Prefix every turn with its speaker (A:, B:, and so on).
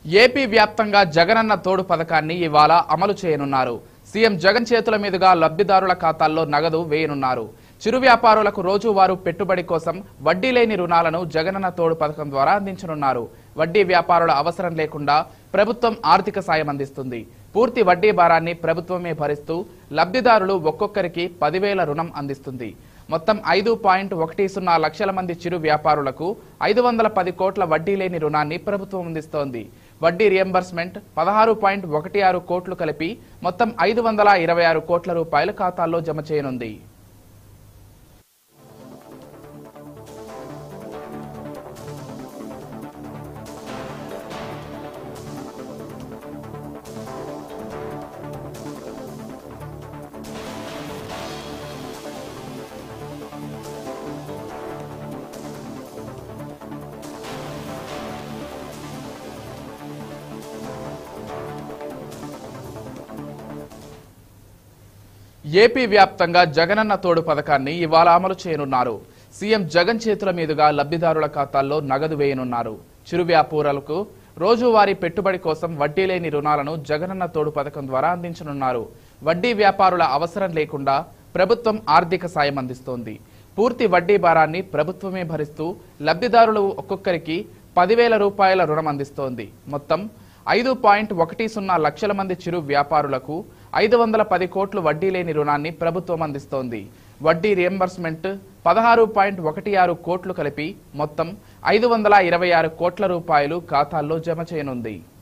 A: AP వ్యాప్తంగా జగనన్న తోడు పథకాన్ని ఇవాళ అమలు చేయనున్నారు సీఎం జగన్ చేతుల మీదుగా లబ్ధిదారుల ఖాతాల్లో నగదు వేయనున్నారు చిరు వ్యాపారులకు రోజువారు పెట్టుబడి కోసం వడ్డీ లేని రుణాలను జగనన్న తోడు పథకం ద్వారా అందించనున్నారు వడ్డీ వ్యాపారుల అవసరం లేకుండా ప్రభుత్వం ఆర్థిక సాయం అందిస్తుంది పూర్తి వడ్డీ భారాన్ని ప్రభుత్వమే భరిస్తూ లబ్ధిదారులు ఒక్కొక్కరికి పదివేల రుణం అందిస్తుంది మొత్తం ఐదు పాయింట్ ఒకటి సున్నా లక్షల మంది చిరు వ్యాపారులకు ఐదు వందల పది కోట్ల వడ్డీ లేని రుణాన్ని ప్రభుత్వం అందిస్తోంది వడ్డీ రియంబర్స్మెంట్ పదహారు పాయింట్ ఒకటి ఆరు కోట్లు కలిపి మొత్తం ఐదు వందల ఇరవై ఆరు కోట్ల రూపాయల ఖాతాల్లో జమ చేయనుంది ఏపీ వ్యాప్తంగా జగనన్న తోడు పథకాన్ని ఇవాళ అమలు చేయనున్నారు సీఎం జగన్ చేతుల మీదుగా లబ్ధిదారుల ఖాతాల్లో నగదు వేయనున్నారు చిరు వ్యాపారులకు రోజువారీ పెట్టుబడి కోసం వడ్డీ లేని రుణాలను జగనన్న తోడు పథకం ద్వారా అందించనున్నారు వడ్డీ వ్యాపారుల అవసరం లేకుండా ప్రభుత్వం ఆర్థిక సాయం అందిస్తోంది పూర్తి వడ్డీ భారాన్ని ప్రభుత్వమే భరిస్తూ లబ్ధిదారులు ఒక్కొక్కరికి పదివేల రూపాయల రుణం అందిస్తోంది మొత్తం ఐదు పాయింట్ ఒకటి సున్నా లక్షల మంది చిరు వ్యాపారులకు ఐదు వందల పది కోట్లు వడ్డీ లేని రుణాన్ని ప్రభుత్వం అందిస్తోంది వడ్డీ రియంబర్స్మెంట్ పదహారు పాయింట్ ఒకటి ఆరు కోట్లు కలిపి మొత్తం ఐదు వందల ఇరవై ఆరు కోట్ల రూపాయలు ఖాతాల్లో జమ చేయనుంది